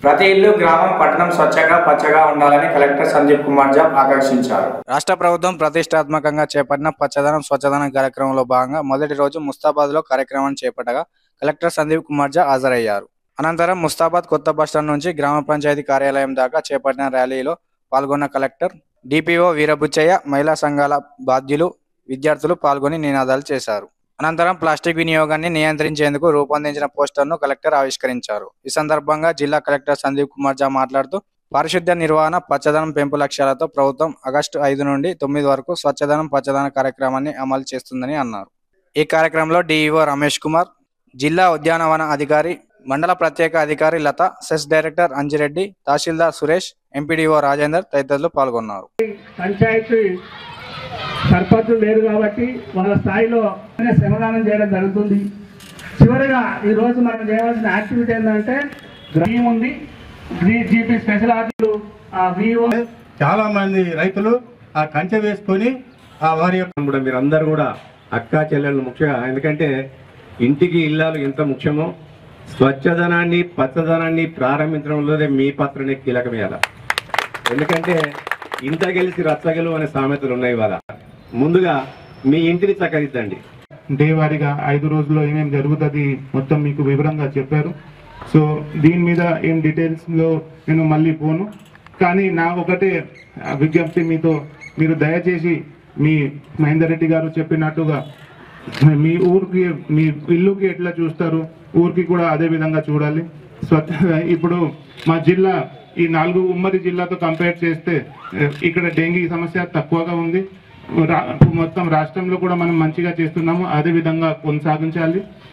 ప్రతి ఇల్లు గ్రామం పట్టణం స్వచ్ఛంగా పచ్చగా ఉండాలని కలెక్టర్ సందీప్ కుమార్ జాబ్ ఆకాంక్షించారు రాష్ట్ర ప్రభుత్వం ప్రతిష్టాత్మకంగా చేపట్టిన పచ్చదనం స్వచ్ఛదనం కార్యక్రమంలో భాగంగా మొదటి రోజు ముస్తాబాద్ లో కార్యక్రమాన్ని చేపట్టగా కలెక్టర్ సందీప్ కుమార్ జా హాజరయ్యారు అనంతరం ముస్తాబాద్ కొత్త బస్టాండ్ నుంచి గ్రామ పంచాయతీ కార్యాలయం దాకా చేపట్టిన ర్యాలీలో పాల్గొన్న కలెక్టర్ డిపిఓ వీరబుచ్చయ్య మహిళా సంఘాల బాధ్యులు విద్యార్థులు పాల్గొని నినాదాలు చేశారు అనంతరం ప్లాస్టిక్ వినియోగాన్ని నియంత్రించేందుకు రూపొందించిన పోస్టర్ను కలెక్టర్ ఆవిష్కరించారు ఈ సందర్భంగా జిల్లా కలెక్టర్ సందీప్ కుమార్ జా మాట్లాడుతూ పారిశుద్ధ్య నిర్వహణ పచ్చదనం పెంపు లక్ష్యాలతో ప్రభుత్వం ఆగస్టు ఐదు నుండి తొమ్మిది వరకు స్వచ్ఛదనం పచ్చదనం కార్యక్రమాన్ని అమలు చేస్తుందని అన్నారు ఈ కార్యక్రమంలో డిఈఓ రమేష్ కుమార్ జిల్లా ఉద్యానవన అధికారి మండల ప్రత్యేక అధికారి లత సెస్ డైరెక్టర్ అంజిరెడ్డి తహసీల్దార్ సురేష్ ఎంపీడీఓ రాజేందర్ తదితరులు పాల్గొన్నారు పంచాయతీ సర్పంచులు లేరు కాబట్టి వాళ్ళ స్థాయిలో శ్రమదానం చేయడం జరుగుతుంది చివరిగా ఈ రోజు మనం చేయవలసిన యాక్టివిటీ ఏంటంటే గ్రీన్ ఉంది గ్రీన్ జీపీ స్పెషల్ ఆఫీసులు ఆ విఓ చాలా మంది రైతులు ఆ కంచె వేసుకొని ఆ వారి యొక్క కూడా మీరందరూ కూడా అక్కా చెల్లెళ్ళు ముఖ్యంగా ఎందుకంటే ఇంటికి ఇల్లాలు ఎంత ముఖ్యమో స్వచ్ఛదనాన్ని పచ్చదనాన్ని ప్రారంభించడంలోనే మీ పాత్రనే కీలకమేయాల ఎందుకంటే ఇంత గెలిచి రచ్చగలు అనే సామెతలు ఉన్నాయి ఇవాళ ముందుగా మీ ఇంటిని చక్కదిద్దండి డే వారీగా ఐదు రోజుల్లో ఏమేమి జరుగుతుంది మొత్తం మీకు వివరంగా చెప్పారు సో దీని మీద ఏం డీటెయిల్స్లో నేను మళ్ళీ పోను కానీ నా ఒకటే ఆ, విజ్ఞప్తి మీతో మీరు దయచేసి మీ మహేందర్ రెడ్డి గారు చెప్పినట్టుగా మీ ఊరికి మీ ఇల్లుకి ఎట్లా చూస్తారు ఊరికి కూడా అదే విధంగా చూడాలి స్వచ్ఛ ఇప్పుడు మా జిల్లా ఈ నాలుగు ఉమ్మడి జిల్లాతో కంపేర్ చేస్తే ఏ, ఇక్కడ డెంగీ సమస్య తక్కువగా ఉంది రా- మొత్తం రాష్ట్రంలో కూడా మనం మంచిగా చేస్తున్నాము అదే విధంగా కొనసాగించాలి